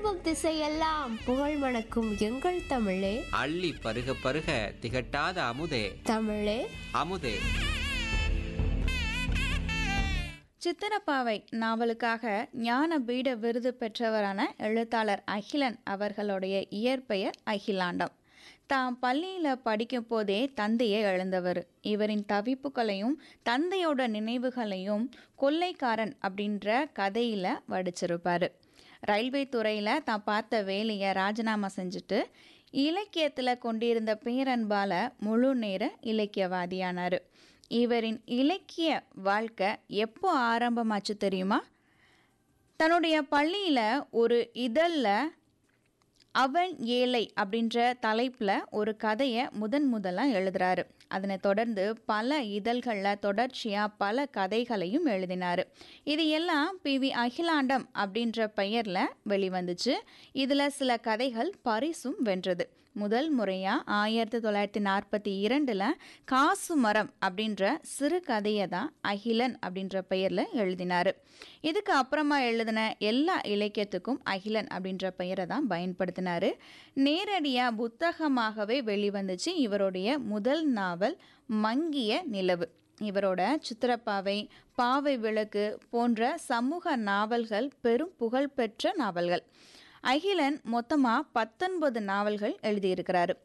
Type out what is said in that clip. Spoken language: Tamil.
திரும்பும் திசையெல்லாம் புகழ் மணக்கும் எங்கள் தமிழே அள்ளி பருக பருக திகட்டாத அமுதே தமிழே அமுதே சித்திரப்பாவை நாவலுக்காக ஞான பீட விருது பெற்றவரான எழுத்தாளர் அகிலன் அவர்களுடைய இயற்பெயர் அகிலாண்டம் தாம் பள்ளியில் படிக்கும் போதே தந்தையை இழந்தவர் இவரின் தவிப்புகளையும் தந்தையோட நினைவுகளையும் கொள்ளைக்காரன் அப்படின்ற கதையில் வடிச்சிருப்பார் ரயில்வே துறையில் தான் பார்த்த வேலையை ராஜினாமா செஞ்சுட்டு இலக்கியத்தில் கொண்டிருந்த பேரன்பால முழு நேர இலக்கியவாதியானார் இவரின் இலக்கிய வாழ்க்கை எப்போ ஆரம்பமாச்சு தெரியுமா தன்னுடைய பள்ளியில் ஒரு இதழில் அவன் ஏழை அப்படின்ற தலைப்பில் ஒரு கதையை முதன் முதலாக எழுதுறாரு அதனை தொடர்ந்து பல இதழ்களில் தொடர்ச்சியாக பல கதைகளையும் எழுதினார் இது எல்லாம் பி வி அகிலாண்டம் அப்படின்ற பெயரில் வெளிவந்துச்சு இதில் சில கதைகள் பரிசும் வென்றது முதல் முறையாக ஆயிரத்தி தொள்ளாயிரத்தி நாற்பத்தி இரண்டில் காசு மரம் அப்படின்ற சிறு கதையை தான் அகிலன் அப்படின்ற பெயரில் எழுதினார் இதுக்கு அப்புறமா எழுதின எல்லா இலக்கியத்துக்கும் அகிலன் அப்படின்ற பெயரை தான் பயன்படுத்தினார் நேரடியாக புத்தகமாகவே வெளிவந்துச்சு இவருடைய முதல் நாவல் மங்கிய நிலவு இவரோட சித்திரப்பாவை பாவை விளக்கு போன்ற சமூக நாவல்கள் பெரும் புகழ்பெற்ற நாவல்கள் அகிலன் மொத்தமாக பத்தொன்பது நாவல்கள் எழுதியிருக்கிறாரு